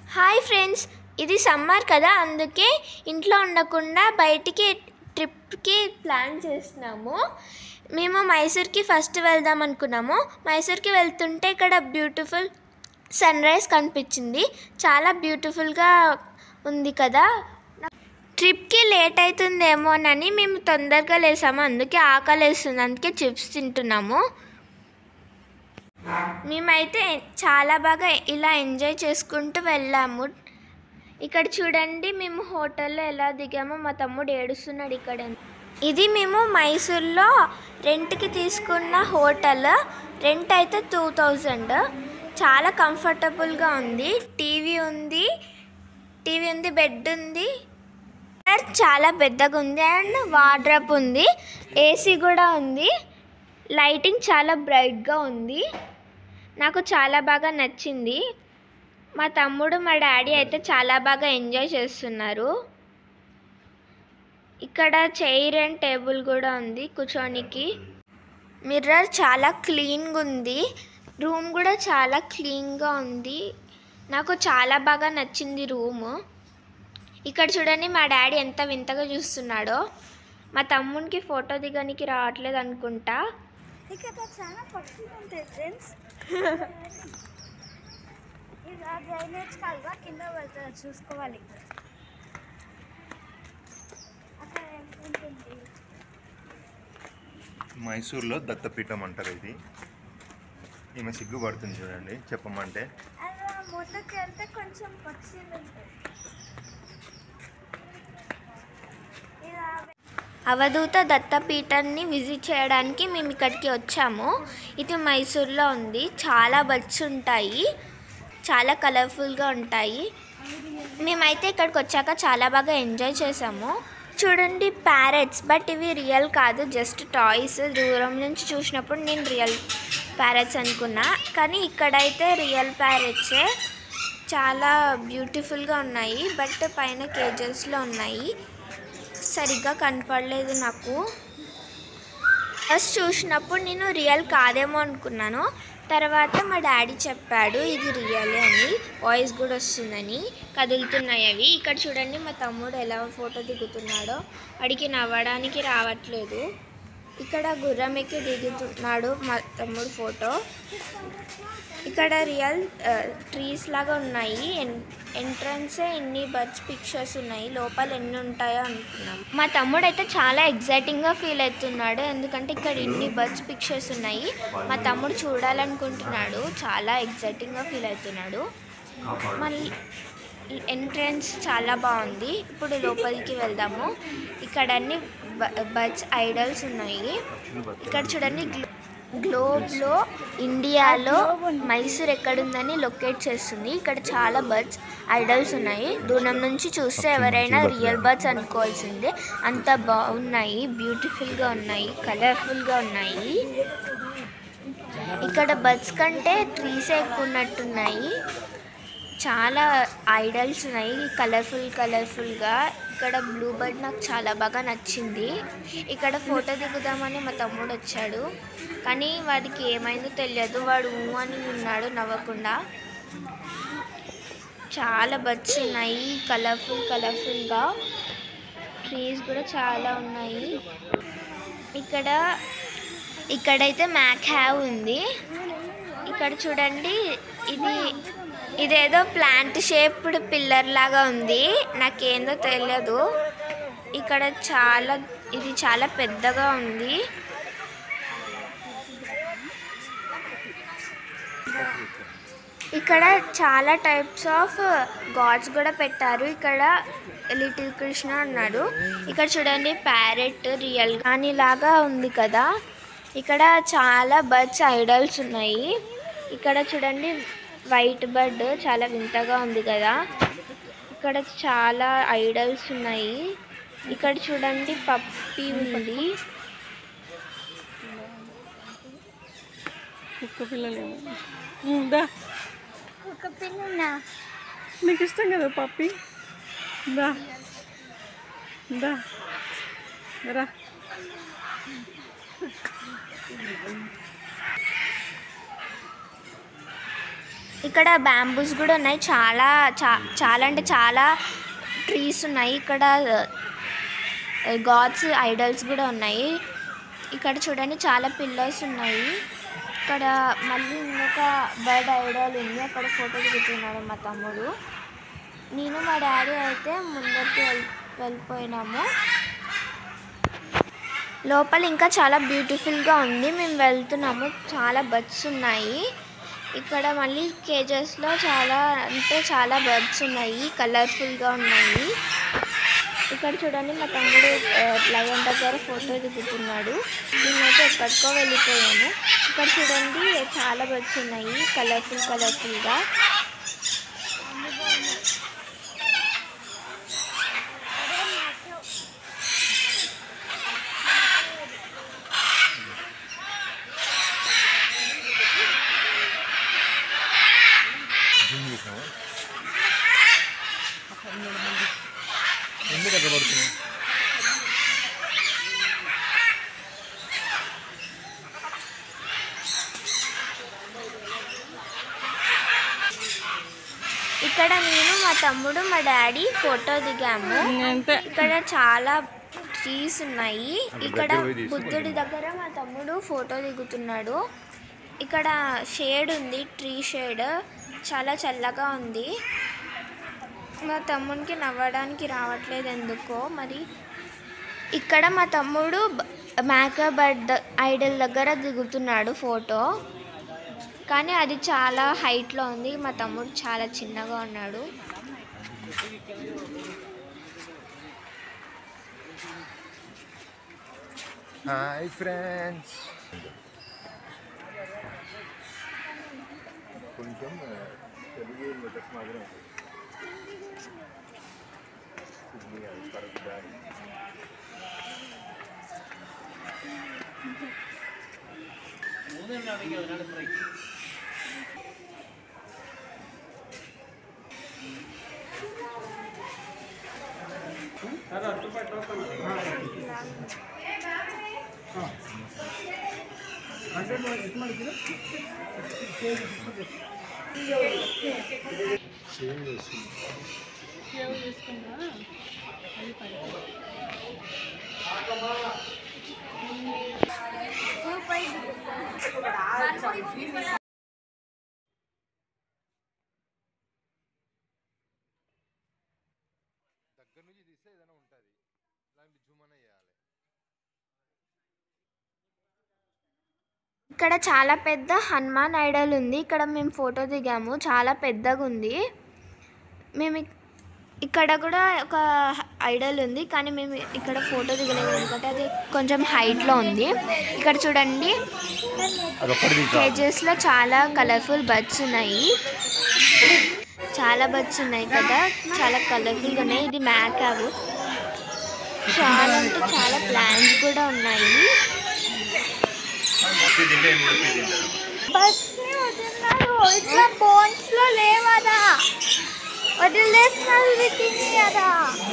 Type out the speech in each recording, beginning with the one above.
hi friends ఇది summer కదా అందుకే ఇంట్లో ఉండకుండా బయటికి ట్రిప్కి ప్లాన్ చేస్తున్నాము మేము మైసూర్కి ఫస్ట్ వెళ్దాం అనుకున్నాము మైసూర్కి వెళ్తుంటే ఇక్కడ బ్యూటిఫుల్ సన్ రైజ్ కనిపించింది చాలా బ్యూటిఫుల్గా ఉంది కదా ట్రిప్కి లేట్ అవుతుందేమోనని మేము తొందరగా లేసాము అందుకే ఆకలి వేస్తుంది అందుకే చిప్స్ తింటున్నాము మేమైతే చాలా బాగా ఇలా ఎంజాయ్ చేసుకుంటూ వెళ్ళాము ఇక్కడ చూడండి మేము హోటల్లో ఎలా దిగామో మా తమ్ముడు ఏడుస్తున్నాడు ఇక్కడ ఇది మేము మైసూర్లో రెంట్కి తీసుకున్న హోటల్ రెంట్ అయితే టూ థౌజండ్ చాలా కంఫర్టబుల్గా ఉంది టీవీ ఉంది టీవీ ఉంది బెడ్ ఉంది చాలా పెద్దగా ఉంది అండ్ వార్డ్రప్ ఉంది ఏసీ కూడా ఉంది లైటింగ్ చాలా బ్రైట్గా ఉంది నాకు చాలా బాగా నచ్చింది మా తమ్ముడు మా డాడీ అయితే చాలా బాగా ఎంజాయ్ చేస్తున్నారు ఇక్కడ చైర్ అండ్ టేబుల్ కూడా ఉంది కూర్చోనికి మిర్రర్ చాలా క్లీన్గా ఉంది రూమ్ కూడా చాలా క్లీన్గా ఉంది నాకు చాలా బాగా నచ్చింది రూము ఇక్కడ చూడండి మా డాడీ ఎంత వింతగా చూస్తున్నాడో మా తమ్మునికి ఫోటో దిగడానికి రావట్లేదు అనుకుంటా ఇక్కడ చాలా పక్షులు ఉంటాయి ఫ్రెండ్స్ ఇది ఆ డ్రైనేజ్ కాలువ కింద పడుతుంది చూసుకోవాలి అక్కడ ఎంత ఉంటుంది మైసూర్లో దత్తపీఠం అంటారు ఇది ఈమె సిగ్గుపడుతుంది చూడండి చెప్పమంటే అలా ముందుకు వెళ్తే కొంచెం పక్షులు ఉంటాయి ఇలా అవధూత దత్తపీఠాన్ని విజిట్ చేయడానికి మేము ఇక్కడికి వచ్చాము ఇది మైసూర్లో ఉంది చాలా బర్డ్స్ ఉంటాయి చాలా కలర్ఫుల్గా ఉంటాయి మేమైతే ఇక్కడికి వచ్చాక చాలా బాగా ఎంజాయ్ చేసాము చూడండి ప్యారెట్స్ బట్ ఇవి రియల్ కాదు జస్ట్ టాయ్స్ దూరం నుంచి చూసినప్పుడు నేను రియల్ ప్యారెట్స్ అనుకున్నా కానీ ఇక్కడైతే రియల్ ప్యారెట్సే చాలా బ్యూటిఫుల్గా ఉన్నాయి బట్ పైన కేజెస్లో ఉన్నాయి సరిగ్గా కనపడలేదు నాకు ఫస్ట్ చూసినప్పుడు నేను రియల్ కాదేమో అనుకున్నాను తర్వాత మా డాడీ చెప్పాడు ఇది రియల్ అని వాయిస్ కూడా వస్తుందని కదులుతున్నాయి అవి ఇక్కడ చూడండి మా తమ్ముడు ఎలా ఫోటో దిగుతున్నాడో వాడికి నవ్వడానికి రావట్లేదు ఇక్కడ గుర్రం ఎక్కి దిగుతున్నాడు మా తమ్ముడు ఫోటో ఇక్కడ రియల్ ట్రీస్ లాగా ఉన్నాయి ఎంట్రన్స్ ఎన్ని బర్డ్స్ పిక్చర్స్ ఉన్నాయి లోపల ఎన్ని ఉంటాయో అనుకున్నాం మా తమ్ముడు అయితే చాలా ఎగ్జైటింగ్గా ఫీల్ అవుతున్నాడు ఎందుకంటే ఇక్కడ ఇన్ని బర్డ్స్ పిక్చర్స్ ఉన్నాయి మా తమ్ముడు చూడాలనుకుంటున్నాడు చాలా ఎగ్జైటింగ్గా ఫీల్ అవుతున్నాడు మళ్ళీ ఎంట్రన్స్ చాలా బాగుంది ఇప్పుడు లోపలికి వెళ్దాము ఇక్కడ అన్ని బర్డ్స్ ఐడల్స్ ఉన్నాయి ఇక్కడ చూడండి గ్లో- గ్లోబ్లో ఇండియాలో మైసూర్ ఎక్కడుందని లొకేట్ చేస్తుంది ఇక్కడ చాలా బర్డ్స్ ఐడల్స్ ఉన్నాయి దూరం నుంచి చూస్తే ఎవరైనా రియల్ బర్డ్స్ అనుకోవాల్సిందే అంత బాగున్నాయి బ్యూటిఫుల్గా ఉన్నాయి కలర్ఫుల్గా ఉన్నాయి ఇక్కడ బర్డ్స్ కంటే ట్రీసే ఎక్కువ ఉన్నట్టున్నాయి చాలా ఐడల్స్ ఉన్నాయి కలర్ఫుల్ కలర్ఫుల్గా ఇక్కడ బ్లూ బర్డ్ నాకు చాలా బాగా నచ్చింది ఇక్కడ ఫోటో దిగుదామని మా తమ్ముడు వచ్చాడు కానీ వాడికి ఏమైందో తెలియదు వాడు ఊ అని ఉన్నాడు నవ్వకుండా చాలా బర్డ్స్ ఉన్నాయి కలర్ఫుల్ కలర్ఫుల్గా ట్రీస్ కూడా చాలా ఉన్నాయి ఇక్కడ ఇక్కడైతే మ్యాక్ హ్యావ్ ఉంది ఇక్కడ చూడండి ఇది ఇదేదో ప్లాంట్ షేప్డ్ పిల్లర్ లాగా ఉంది నాకేందో తెలియదు ఇక్కడ చాలా ఇది చాలా పెద్దగా ఉంది ఇక్కడ చాలా టైప్స్ ఆఫ్ గాడ్స్ కూడా పెట్టారు ఇక్కడ లిటిల్ కృష్ణ ఉన్నాడు ఇక్కడ చూడండి ప్యారెట్ రియల్ గాని లాగా ఉంది కదా ఇక్కడ చాలా బర్డ్స్ ఐడల్స్ ఉన్నాయి ఇక్కడ చూడండి వైట్ బర్డ్ చాలా వింతగా ఉంది కదా ఇక్కడ చాలా ఐడల్స్ ఉన్నాయి ఇక్కడ చూడండి పప్పి ఉంది కుక్క పిల్లలేమో ఉమ్, దా ఒక పిల్లనా నీకు ఇష్టం కదా పప్పి దా దా రా ఇక్కడ బ్యాంబూస్ కూడా ఉన్నాయి చాలా చా- చాలా అంటే చాలా ట్రీస్ ఉన్నాయి ఇక్కడ గాడ్స్ ఐడల్స్ కూడా ఉన్నాయి ఇక్కడ చూడండి చాలా పిల్లర్స్ ఉన్నాయి ఇక్కడ మళ్ళీ ఇంకొక బర్డ్ ఐడల్ ఉంది అక్కడ ఫోటో దిగుతున్నాడు మా తమ్ముడు నేను మా డాడీ అయితే ముందరికి వెళ్ వెళ్ళిపోయినాము లోపల ఇంకా చాలా బ్యూటిఫుల్గా ఉంది మేము వెళ్తున్నాము చాలా బర్డ్స్ ఉన్నాయి ఇక్కడ మళ్ళీ కేజెస్లో చాలా అంటే చాలా బర్డ్స్ ఉన్నాయి కలర్ఫుల్గా ఉన్నాయి ఇక్కడ చూడండి మా తమ్ముడు లయన్ దగ్గర ఫోటో దిగుతున్నాడు మేమైతే ఎక్కడికో వెళ్ళిపోయాము ఇక్కడ చూడండి చాలా బర్డ్స్ ఉన్నాయి కలర్ఫుల్ కలర్ఫుల్గా జూమ్ చేసాము ఎందుకు అట్లా పడుతున్నావు ఇక్కడ నేను మా తమ్ముడు మా డాడీ ఫోటో దిగాము అంతే ఇక్కడ చాలా ట్రీస్ ఉన్నాయి ఇక్కడ దగ్గర పోయి తీసుకో బుద్ధుడి దగ్గర మా తమ్ముడు ఫోటో దిగుతున్నాడు ఇక్కడ షేడ్ ఉంది ట్రీ షేడ్ చాలా చల్లగా ఉంది మా తమ్ముడికి నవ్వడానికి రావట్లేదు ఎందుకో మరి ఇక్కడ మా తమ్ముడు మేక బర్డ్ ఐడల్ దగ్గర దిగుతున్నాడు ఫోటో కానీ అది చాలా హైట్లో ఉంది మా తమ్ముడు చాలా చిన్నగా ఉన్నాడు హాయ్ ఫ్రెండ్స్ కొంచెం తెలుగు లెటర్స్ మాత్రం కరెక్ట్ దారి దగ్గర నుంచి తీస్తే ఏదైనా ఉంటుంది ఇలాంటి జూమ్ అనే చేయాలి ఇక్కడ చాలా పెద్ద హనుమాన్ ఐడల్ ఉంది ఇక్కడ మేము ఫోటో దిగాము చాలా పెద్దగా ఉంది మేము ఇక్- ఇక్కడ కూడా ఒక ఐడల్ ఉంది కానీ మేము ఇక్కడ ఫోటో దిగలేదు ఎందుకంటే అది కొంచెం హైట్లో ఉంది ఇక్కడ చూడండి అది ఒక్కటి తీసా కేజెస్లో చాలా కలర్ఫుల్ బర్డ్స్ ఉన్నాయి చాలా బర్డ్స్ ఉన్నాయి కదా చాలా కలర్ఫుల్గా ఉన్నాయి ఇది మ్యాకాబ్ చాలా అంటే చాలా ప్లాన్స్ కూడా ఉన్నాయి తింటే ఏం చెప్పి తింటారు బస్ని వదిలినారు ఇట్లా బోన్స్ లో లేవదా వదిలేసినారు వీటిని కదా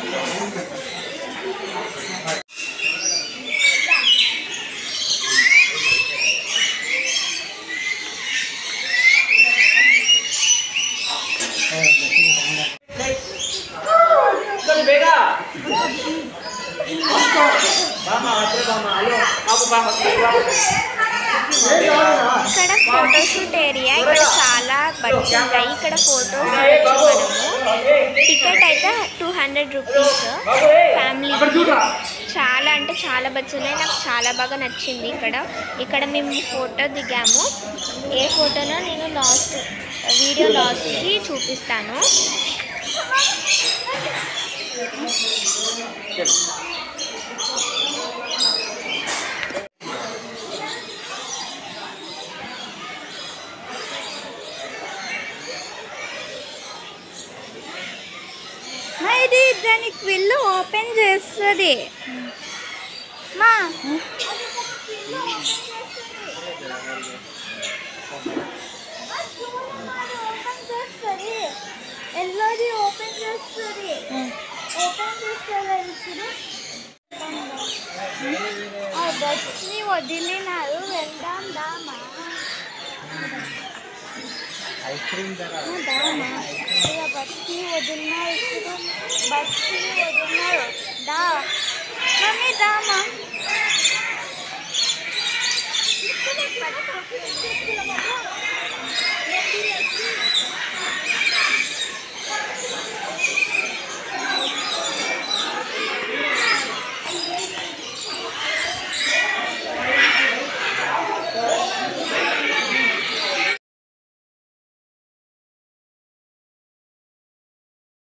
ఇక్కడ ఫోటోషూట్ ఏరియా ఇక్కడ చాలా బడ్స్ ఉంటాయి ఇక్కడ ఫోటోస్ మనము టికెట్ అయితే టూ హండ్రెడ్ రూపీస్ ఫ్యామిలీ చాలా అంటే చాలా బడ్స్ ఉన్నాయి నాకు చాలా బాగా నచ్చింది ఇక్కడ ఇక్కడ మేము ఫోటో దిగాము ఏ ఫోటోనో నేను లాస్ట్ వీడియో లాస్ట్కి చూపిస్తాను మా ఇది దానికి విల్లు ఓపెన్ చేస్తుంది మా ఓపెన్ చేస్తుంది ఎల్లోది ఓపెన్ చేస్తుంది ఓపెన్ చేస్తుంది ఇప్పుడు ఆ బస్ని వదిలినారు వెళ్దాం దామా దామా ఇక బస్సి వదిలినారు ఇప్పుడు బస్సి వదిలినారు దా మమ్మీ దామా